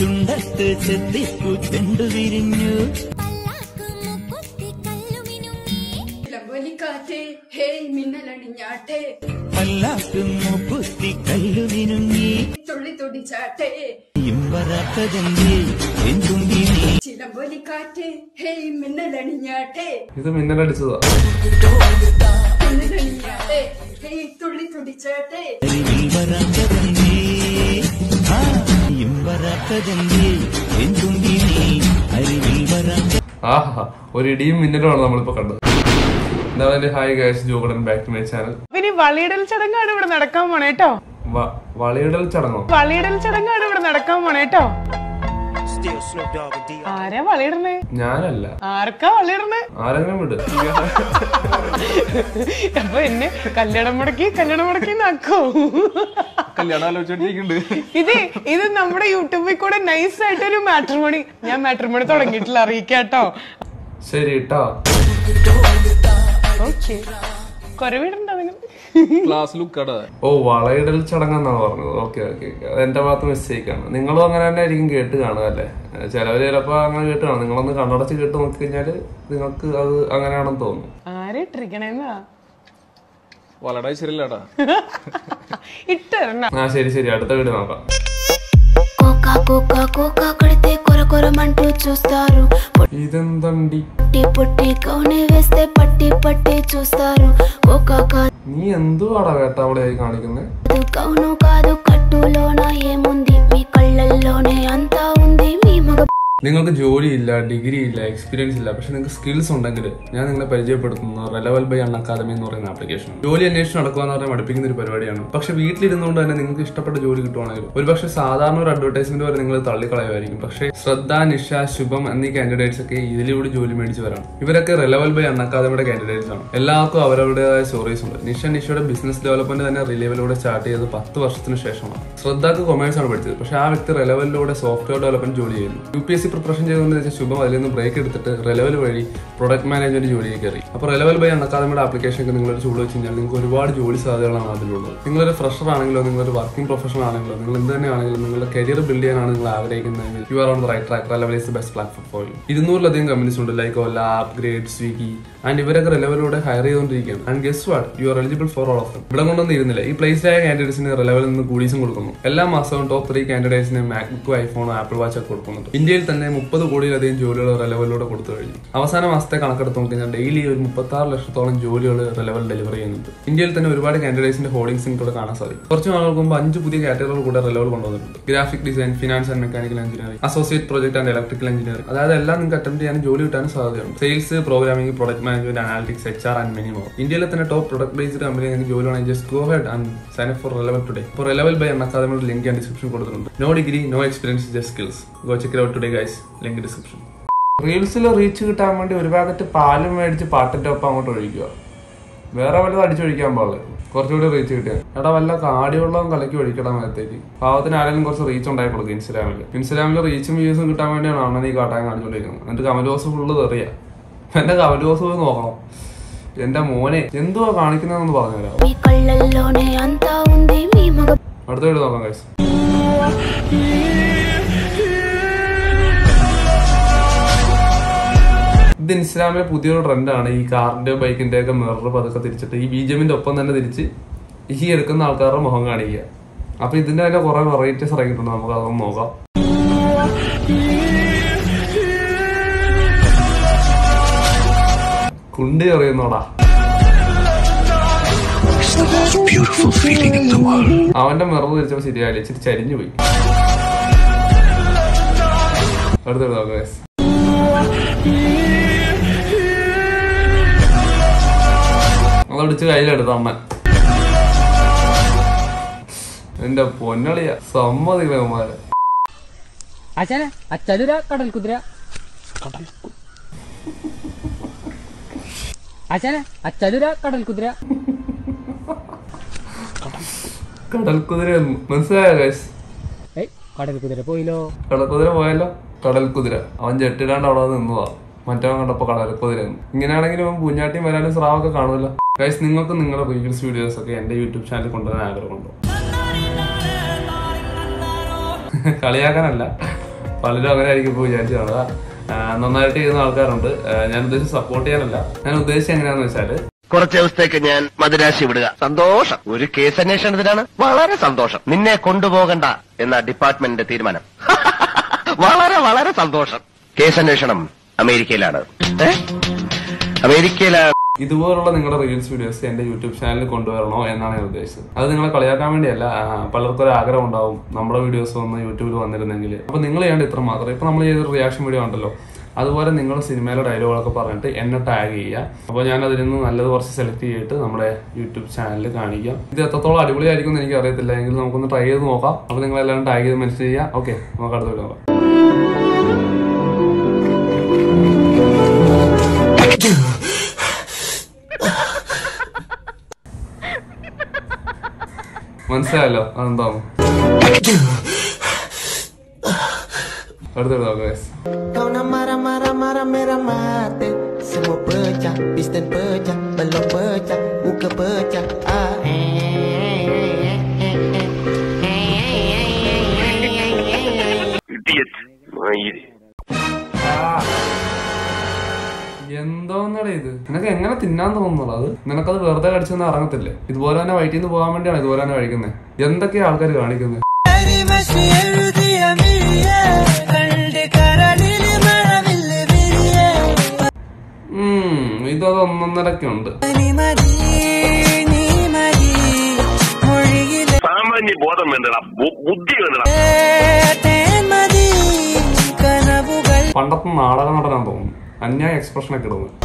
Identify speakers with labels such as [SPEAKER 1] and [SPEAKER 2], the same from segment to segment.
[SPEAKER 1] ചുണ്ടത്ത് ചെത്തിപ്പൂ ചെണ്ടു വിരിഞ്ഞു
[SPEAKER 2] ലംബോലിക്കാറ്റ് ഹേയ് മിന്നലണിഞ്ഞാട്ടെ
[SPEAKER 1] പല്ലാക്കും മൂക്കുത്തി കല്ലു വിനുങ്ങി
[SPEAKER 2] തുള്ളി തുടിച്ചാട്ടെ
[SPEAKER 1] ഇമ്പറാത്തതെന്തേ എന്തുമ്പി നീ
[SPEAKER 2] ചിലമ്പൊലിക്കാറ്റ് ഹേയ് മിന്നലണിഞ്ഞാട്ടെ
[SPEAKER 3] ഇത് മിന്നലടിച്ചതാ
[SPEAKER 2] മിന്നലണിഞ്ഞാട്ടെ ഹേയ് തുള്ളി തുടിച്ചാട്ടെ
[SPEAKER 1] അരിവിൽ വരാത്തതെന്തേ ആ ഇമ്പറാത്തതെന്തേ എന്തുമ്പി നീ അരിവിൽ വരാത്ത
[SPEAKER 3] ആഹാ ഒരു ഇടിയും മിന്നലുമാണ് നമ്മളിപ്പോ കണ്ടത് എന്തായാലും ഹായ് ഗൈസ് ജോഗടൻ ബാക്ക് ടു മൈ ചാനൽ
[SPEAKER 4] ഇനി വളിയിടൽ ചടങ്ങാണ് ഇവിടെ നടക്കാൻ പോണേട്ടോ
[SPEAKER 3] വളയിടൽ ചടങ്ങോ
[SPEAKER 4] വളിയിടൽ ചടങ്ങാണ് ഇവിടെ നടക്കാൻ പോണേട്ടോ ആരാ വളിയിടണേ
[SPEAKER 3] ഞാനല്ല
[SPEAKER 4] ആർക്കാ വളിയിടണേ
[SPEAKER 3] ആരെങ്കിലും വിട്
[SPEAKER 4] അപ്പൊ എന്നെ കല്യാണം മുടക്കി കല്യാണം മുടക്കി നാക്കോ
[SPEAKER 3] കല്യാണം ആലോചിച്ചിട്ടുണ്ട്
[SPEAKER 4] ഇത് ഇത് നമ്മുടെ യൂട്യൂബിൽ കൂടെ നൈസ് ആയിട്ടൊരു മാട്രിമോണി ഞാൻ മാട്രിമോണി തുടങ്ങിയിട്ടില്ല അറിയിക്കാട്ടോ
[SPEAKER 3] ശരി കേട്ടോ
[SPEAKER 4] ഓക്കെ കുറവിടണ്ട നിങ്ങൾ
[SPEAKER 5] ക്ലാസ് ലുക്കടാ
[SPEAKER 3] ഓ വളയിടൽ ചടങ്ങെന്നാണ് പറഞ്ഞത് ഓക്കെ ഓക്കെ അത് എന്റെ ഭാഗത്ത് മിസ്റ്റേക്ക് ആണ് നിങ്ങളും അങ്ങനെ തന്നെ ആയിരിക്കും കേട്ട് കാണുക അല്ലേ ചിലവര് ചിലപ്പോ അങ്ങനെ കേട്ട് കാണും നിങ്ങളൊന്ന് കണ്ണടച്ച് കേട്ട് നോക്കി കഴിഞ്ഞാല് നിങ്ങൾക്ക് അത് അങ്ങനെയാണെന്ന് തോന്നും
[SPEAKER 4] ആരിട്ടിരിക്കണേന്നാ
[SPEAKER 5] വളടാ ശരിയല്ലടാ
[SPEAKER 4] ഇട്ടരണ
[SPEAKER 3] ആ ശരി ശരി അടുത്ത വീട് നോക്കാം
[SPEAKER 6] కోకా కోకా కోకా కొడితే కొర కొరమంటూ చూస్తారు
[SPEAKER 3] ഇതെന്തണ്ടി
[SPEAKER 6] పుట్టి పుట్టి కౌని వేస్తే పట్టి పట్టి చూస్తారు కోకా కాదు
[SPEAKER 3] നീ എന്തുവാടാ വേട്ടാവളിയായി കാണിക്കുന്നത്
[SPEAKER 6] కౌను కాదు కట్టులోన ఏముంది మీ కళ్ళల్లోనే అంతా ఉంది మీ మగ
[SPEAKER 3] നിങ്ങൾക്ക് ജോലിയില്ല ഡിഗ്രി ഇല്ല എക്സ്പീരിയൻസ് ഇല്ല പക്ഷെ നിങ്ങൾക്ക് സ്കിൽസ് ഉണ്ടെങ്കിൽ ഞാൻ നിങ്ങളെ പരിചയപ്പെടുത്തുന്ന റെലവൽ ബൈ അൺ അക്കാദമി എന്ന് പറയുന്ന ആപ്ലിക്കേഷൻ ജോലി അന്വേഷണം നടക്കുക എന്ന് പറഞ്ഞാൽ മടുപ്പിക്കുന്ന ഒരു പരിപാടിയാണ് പക്ഷെ വീട്ടിലിരുന്നുകൊണ്ട് തന്നെ നിങ്ങൾക്ക് ഇഷ്ടപ്പെട്ട ജോലി കിട്ടുവാണെങ്കിൽ ഒരുപക്ഷെ സാധാരണ ഒരു അഡ്വർടൈസ്മെന്റ് വരെ നിങ്ങൾ തള്ളിക്കളയുമായിരിക്കും പക്ഷേ ശ്രദ്ധ നിഷ ശുഭം എന്നീ കാൻഡിഡേറ്റ്സ് ഒക്കെ ഇതിലൂടെ ജോലി മേടിച്ച് വരാം ഇവരൊക്കെ റെലവൽ ബൈ അൺ അക്കാദമിയുടെ കാൻഡിഡേറ്റ്സ് ആണ് എല്ലാവർക്കും അവരവരുടേതായ സ്റ്റോറീസ് ഉണ്ട് നിഷ നിഷയുടെ ബിസിനസ് ഡെവലപ്മെന്റ് തന്നെ റിലേവലിലൂടെ സ്റ്റാർട്ട് ചെയ്തത് പത്ത് വർഷത്തിന് ശേഷമാണ് ശ്രദ്ധക്ക് കൊമേഴ്സ് ആണ് പഠിച്ചത് പക്ഷെ ആ വ്യക്തി റെലവലിലൂടെ സോഫ്റ്റ്വെയർ ഡെവലപ്മെന്റ് ജോലി ചെയ്യുന്നു U P S C preparation ചെയ്തുകൊണ്ട് വെച്ചാൽ ശുഭം അതിൽ നിന്ന് ബ്രേക്ക് എടുത്തിട്ട് റെലവൽ വഴി പ്രൊഡക്ട് മാനേജ്മെന്റ് ജോലിയിൽ കയറി അപ്പോൾ റെലവൽ ബൈ അക്കാദമിയുടെ ആപ്ലിക്കേഷൻ ഒക്കെ നിങ്ങളൊരു ചൂട് വെച്ച് കഴിഞ്ഞാൽ നിങ്ങൾക്ക് ഒരുപാട് ജോലി സാധ്യതകളാണ് അതിലുള്ളത് നിങ്ങളൊരു ഫ്രഷർ ആണെങ്കിലോ നിങ്ങളൊരു വർക്കിംഗ് പ്രൊഫഷണൽ ആണെങ്കിലോ നിങ്ങൾ എന്ത് തന്നെ ആണെങ്കിലും നിങ്ങളുടെ കരിയർ ബിൽഡ് ചെയ്യാനാണ് നിങ്ങൾ ആഗ്രഹിക്കുന്നതെങ്കിൽ you are on the right track Relevel is the best platform for you ഇരുന്നൂറിലധികം കമ്പനീസ് ഉണ്ട് like Ola upGrad Swiggy and ഇവരൊക്കെ റെലവലിലൂടെ ഹയർ ചെയ്തുകൊണ്ടിരിക്കുകയാണ് and guess what you are eligible for all of them ഇവിടെ കൊണ്ടൊന്നും ഇരുന്നില്ല ഈ പ്ലേസ് ആയ കാൻഡിഡേറ്റ്സിന് റെലവലിൽ നിന്ന് കൂടീസും കൊടുക്കുന്നു എല്ലാ മാസവും ടോപ്പ് ത്രീ കാൻഡിഡേറ്റ്സിന് മാക്ബുക്ക് ഐഫോണോ ആപ്പിൾ വാച്ച് ഒക്കെ കൊടുക്കുന്നുണ്ട് ഇന്ത്യയിൽ തന്നെ മുപ്പത് കോടിയിലധികം ജോലികൾ റെലവലിലൂടെ കൊടുത്തു കഴിഞ്ഞു അവസാന മാസത്തെ കണക്കെടുത്ത് നോക്കിക്കഴിഞ്ഞാൽ ഡെയിലി ഒരു മുപ്പത്തി ആറ് ലക്ഷത്തോളം ജോലികൾ റെലവൽ ഡെലിവറി ചെയ്യുന്നുണ്ട് ഇന്ത്യയിൽ തന്നെ ഒരുപാട് കാൻഡിഡേറ്റ്സിന്റെ ഹോർഡിംഗ്സ് നിങ്ങൾക്ക് കാണാൻ സാധിക്കും കുറച്ച് നാളുകൾക്ക് മുമ്പ് അഞ്ച് പുതിയ കാറ്റഗറികൾ കൂടെ റെലവൽ കൊണ്ടുവന്നിട്ടുണ്ട് graphic design finance and mechanical engineering associate project and electrical engineering അതായത് എല്ലാം നിങ്ങൾക്ക് അറ്റംപ്റ്റ് ചെയ്യാനും ജോലി കിട്ടാനും സാധ്യതയുണ്ട് sales programming product management analytics H R and many more ഇന്ത്യയിലെ തന്നെ ടോപ്പ് പ്രൊഡക്ട് ബേസ്ഡ് കമ്പനി നിങ്ങൾക്ക് ജോലി വേണമെങ്കിൽ just go head and sign up for Relevel today ഇപ്പോൾ റെലവൽ ബൈ എന്ന അക്കാദമിയുടെ ലിങ്ക് ഞാൻ ഡിസ്ക്രിപ്ഷൻ കൊടുത്തിട്ടുണ്ട് no degree no experience just skills go check out today guys link description റീൽസിൽ റീച്ച് കിട്ടാൻ വേണ്ടി ഒരു പാക്കറ്റ് പാലും മേടിച്ച് പാട്ടിന്റെ ഒപ്പം അങ്ങോട്ട് ഒഴിക്കുക വേറെ വല്ലതും അടിച്ചൊഴിക്കാൻ പാടില്ല കുറച്ചുകൂടി റീച്ച് കിട്ടിയ എടാ വല്ല കാടിവെള്ളവും കലക്കി ഒഴിക്കണം നേരത്തേക്ക് പാവത്തിന് ആരെങ്കിലും കുറച്ച് റീച്ച് ഉണ്ടായി കൊടുക്കും ഇൻസ്റ്റാഗ്രാമിൽ ഇൻസ്റ്റാഗ്രാമിൽ റീച്ചും വ്യൂസും കിട്ടാൻ വേണ്ടിയാണ് അണ്ണൻ ഈ കാട്ടാൻ കാണിച്ചുകൊണ്ടിരിക്കുന്നത് എന്നിട്ട് കമലോസ് ഫുള്ള് തെറിയ എന്റെ കമലോസ് പോയി നോക്കണം എന്റെ മോനെ എന്തുവാ കാണിക്കുന്നതെന്ന് പറഞ്ഞുതരാം
[SPEAKER 6] మీ కళ్ళల్లోనే అంతా ఉంది మీ మగ
[SPEAKER 3] അടുത്ത വീട് നോക്കാം guys. ഇത് ഇൻസ്റ്റാഗ്രാമിലെ പുതിയൊരു ട്രെൻഡാണ് ഈ കാറിന്റെ ബൈക്കിന്റെ ഒക്കെ മിറർ പതുക്കെ തിരിച്ചിട്ട് ഈ ബി ജെമിന്റെ ഒപ്പം തന്നെ തിരിച്ച് ഈ എടുക്കുന്ന ആൾക്കാരുടെ മുഖം കാണിക്കുക അപ്പൊ ഇതിന്റെ തന്നെ കുറെ വെറൈറ്റീസ് ഇറങ്ങിയിട്ടുണ്ട് നമുക്ക് അതൊന്ന് നോക്കാം കുണ്ടി അറിയുന്നോടാ അവന്റെ മിറർ തിരിച്ചപ്പോ ശരിയായില്ല ഇച്ചിരി ചരിഞ്ഞു പോയി അടുത്ത നോക്കാം guys. അതടിച്ച് കയ്യിലെടുത്ത അമ്മ എന്റെ പൊന്നളിയ സമ്മതിക്കമാരെ
[SPEAKER 7] അച്ഛനെ അച്ചതുര കടൽ കുതിര അച്ഛനെ അച്ചതുര കടൽ കുതിര
[SPEAKER 3] കടൽക്കുതിര മനസ്സിലായോ ഗൈസ്
[SPEAKER 7] ഏയ് കടൽ കുതിര പോയില്ലോ
[SPEAKER 3] കടൽക്കുതിര പോയല്ലോ കടൽക്കുതിര അവൻ ജെട്ടിടാണ്ട് അവിടെ നിന്നതാ മറ്റവൻ കണ്ടപ്പോ കടൽക്കുതിര എന്ന്. ഇങ്ങനെയാണെങ്കിൽ അവൻ പൂഞ്ഞാട്ടിയും വരാനും സ്രാവൊക്കെ കാണുമല്ലോ ഗൈസ് നിങ്ങൾക്ക് നിങ്ങളുടെ റീൽസ് വീഡിയോസ് ഒക്കെ എന്റെ യൂട്യൂബ് ചാനലിൽ കൊണ്ടുവരാൻ ആഗ്രഹമുണ്ടോ കളിയാക്കാനല്ല പലരും അങ്ങനെ ആയിരിക്കും ഇപ്പോൾ വിചാരിച്ചു കാണുക ആ, നന്നായിട്ട് ചെയ്യുന്ന ആൾക്കാരുണ്ട് ആ, ഞാൻ ഉദ്ദേശിച്ച് സപ്പോർട്ട് ചെയ്യാനല്ല ഞാൻ ഉദ്ദേശിച്ചത് എങ്ങനെയാണെന്ന് വെച്ചാല്
[SPEAKER 8] കുറച്ച് ദിവസത്തേക്ക് ഞാൻ മദിരാശി വിടുക സന്തോഷം ഒരു കേസ് അന്വേഷണത്തിനാണ് വളരെ സന്തോഷം നിന്നെ കൊണ്ടുപോകണ്ട എന്ന ഡിപ്പാർട്ട്മെന്റിന്റെ തീരുമാനം വളരെ വളരെ സന്തോഷം കേസ് അന്വേഷണം അമേരിക്കയിലാണ് ഏ? അമേരിക്കയിലാണ്
[SPEAKER 3] ഇതുപോലുള്ള നിങ്ങളുടെ റീൽസ് വീഡിയോസ് എന്റെ യൂട്യൂബ് ചാനലിൽ കൊണ്ടുവരണോ എന്നാണ് ഞാൻ ഉദ്ദേശിച്ചത് അത് നിങ്ങളെ കളിയാക്കാൻ വേണ്ടിയല്ല ആ, പലർക്കും ഒരു ആഗ്രഹം ഉണ്ടാവും നമ്മുടെ വീഡിയോസ് വന്ന് യൂട്യൂബിൽ വന്നിരുന്നെങ്കിൽ അപ്പൊ നിങ്ങൾ ചെയ്യേണ്ട ഇത്ര മാത്രം ഇപ്പൊ നമ്മൾ ചെയ്തൊരു റിയാക്ഷൻ വീഡിയോ ഉണ്ടല്ലോ അതുപോലെ നിങ്ങൾ സിനിമയിലെ ഡയലോഗുകളൊക്കെ പറഞ്ഞിട്ട് എന്നെ ടാഗ് ചെയ്യുക അപ്പോൾ ഞാൻ അതിൽ നിന്ന് നല്ലത് കുറച്ച് സെലക്ട് ചെയ്തിട്ട് നമ്മുടെ യൂട്യൂബ് ചാനലിൽ കാണിക്കാം ഇത് എത്രത്തോളം അടിപൊളിയായിരിക്കും എന്ന് എനിക്ക് അറിയത്തില്ല എങ്കിൽ നമുക്കൊന്ന് ട്രൈ ചെയ്ത് നോക്കാം അപ്പോൾ നിങ്ങൾ എല്ലാവരും ടാഗ് ചെയ്ത് മെൻഷൻ ചെയ്യുക ഓക്കെ നമുക്ക് അടുത്ത വീഡിയോ നോക്കാം മനസ്സിലായല്ലോ അതെന്താവും അടുത്ത വീഡിയോ നോക്കാം guys.
[SPEAKER 9] Kau nak marah-marah marah merah mata Semua pecah, piston pecah, belum pecah, muka pecah ah.
[SPEAKER 3] എന്തോന്നടാ ഇത് നിനക്ക് എങ്ങനെ തിന്നാൻ തോന്നുന്നുള്ളൂ അത് നിനക്കത് വെറുതെ കടിച്ചൊന്നും ഇറങ്ങത്തില്ലേ ഇതുപോലെ തന്നെ വയറ്റിൽ നിന്ന് പോകാൻ വേണ്ടിയാണ് ഇതുപോലെ തന്നെ കഴിക്കുന്നത് എന്തൊക്കെയാ ആൾക്കാർ കാണിക്കുന്നത് ഉം ഇതത് ഒന്നൊന്നരക്കെ ഉണ്ട്
[SPEAKER 8] സാമാന്യ ബോധം വേണ്ടടാ ബുദ്ധി വേണ്ടടാ
[SPEAKER 3] പണ്ടത്തെ നാടക നടനാന്ന് തോന്നുന്നു അന്യായ എക്സ്പ്രഷൻ ഒക്കെ ഇടുന്നു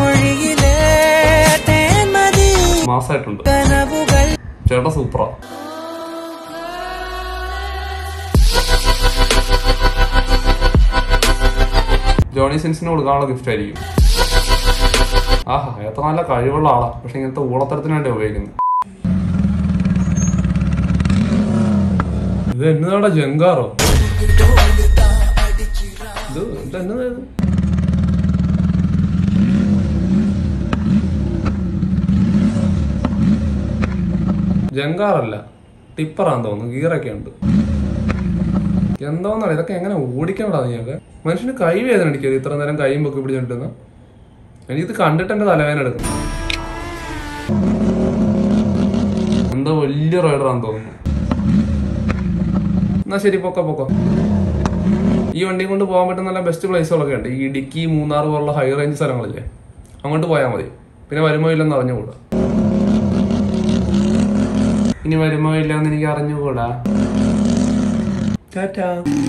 [SPEAKER 3] മാസമായിട്ടുണ്ട് ചേട്ടാ സൂപ്പറാ ജോണി സിൻസിന് കൊടുക്കാനുള്ള ഗിഫ്റ്റ് ആയിരിക്കും ആഹാ എത്ര നല്ല കഴിവുള്ള ആളാ പക്ഷെ ഇങ്ങനത്തെ ഊളത്തരത്തിന് വേണ്ടി ഉപയോഗിക്കുന്നത് ഇത് എന്നതാടാ ജങ്കാറോ ഇത് ഇത് എന്നതാ ഇത് ജങ്കാറല്ല ടിപ്പറാന്ന് തോന്നുന്നു ഗീറൊക്കെ ഉണ്ട് എന്തോന്നാണ് ഇതൊക്കെ എങ്ങനെ ഓടിക്കണടാ നീയൊക്കെ മനുഷ്യന് കൈ വേദന അടിക്കരുത് ഇത്ര നേരം കൈയും പൊക്കി പിടിച്ചിട്ടുണ്ടെന്ന് എനിക്കിത് കണ്ടിട്ട് എന്റെ തലവേദന എടുക്കും എന്തോ വലിയ റൈഡറാന്ന് തോന്നുന്നു എന്നാ ശരി പൊക്കോ പൊക്കോ ഈ വണ്ടി കൊണ്ട് പോകാൻ പറ്റുന്ന നല്ല ബെസ്റ്റ് പ്ലേസുകളൊക്കെ ഉണ്ട് ഈ ഇടുക്കി മൂന്നാർ പോലുള്ള ഹൈ റേഞ്ച് സ്ഥലങ്ങളില്ലേ അങ്ങോട്ട് പോയാൽ മതി പിന്നെ വരുമോ ഇല്ലെന്ന് അറിഞ്ഞുകൂടാ ഇനി വരുമോ ഇല്ലെന്ന് എനിക്ക് അറിഞ്ഞുകൂടാ ടാറ്റാ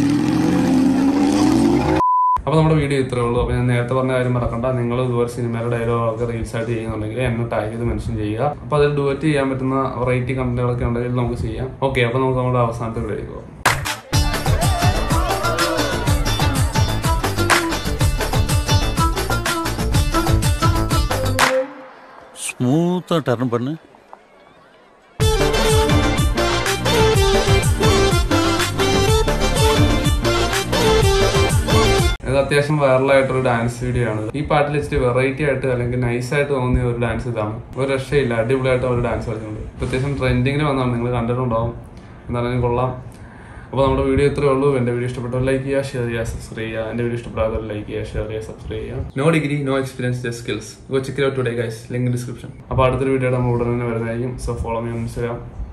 [SPEAKER 3] അപ്പൊ നമ്മുടെ വീഡിയോ ഇത്രേ ഉള്ളൂ അപ്പൊ ഞാൻ നേരത്തെ പറഞ്ഞ കാര്യം മറക്കണ്ട നിങ്ങൾ ഇതുപോലെ സിനിമയുടെ ഡയലോഗൊക്കെ റീൽസ് ആയിട്ട് ചെയ്യുന്നുണ്ടെങ്കിൽ എന്നെ ടാഗ് ചെയ്ത് മെൻഷൻ ചെയ്യുക അപ്പൊ അതിൽ ഡുവറ്റ് ചെയ്യാൻ പറ്റുന്ന വെറൈറ്റി കണ്ടന്റുകളൊക്കെ ഉണ്ടെങ്കിൽ നമുക്ക് ചെയ്യാം ഓക്കെ അപ്പൊ നമുക്ക് നമ്മുടെ അവസാനത്തെ വീഡിയോ പോകാം
[SPEAKER 10] ஸ்மூத்தாக டர்ன் பண்ணு
[SPEAKER 3] ഇത് അത്യാവശ്യം വൈറലായിട്ടൊരു ഡാൻസ് വീഡിയോ ആണ് ഈ പാട്ടിൽ ഇച്ചിരി വെറൈറ്റി ആയിട്ട് അല്ലെങ്കിൽ നൈസ് ആയിട്ട് തോന്നിയ ഒരു ഡാൻസ് ഇതാണ് ഒരു രക്ഷയില്ല അടിപൊളിയായിട്ട് ഒരു ഡാൻസ് കളിക്കുന്നുണ്ട് ഇപ്പൊ അത്യാവശ്യം ട്രെൻഡിങ്ങിൽ വന്നതാണ് നിങ്ങൾ കണ്ടിട്ടുണ്ടാവും എന്നാലും കൊള്ളാം അപ്പോൾ നമ്മുടെ വീഡിയോ ഇത്രേ ഉള്ളൂ എൻ്റെ വീഡിയോ ഇഷ്ടപ്പെട്ടവർ ലൈക്ക് ചെയ്യുക ഷെയർ ചെയ്യുക സബ്സ്ക്രൈബ് ചെയ്യുക എൻ്റെ വീഡിയോ ഇഷ്ടപ്പെടാത്തവർ ലൈക്ക് ചെയ്യുക ഷെയർ ചെയ്യുക സബ്സ്ക്രൈബ് ചെയ്യുക no degree no experience just skills go check out today guys link description അപ്പോൾ അടുത്തൊരു വീഡിയോ നമ്മൾ ഉടനെ തന്നെ വരുന്നതായിരിക്കും so follow me on Instagram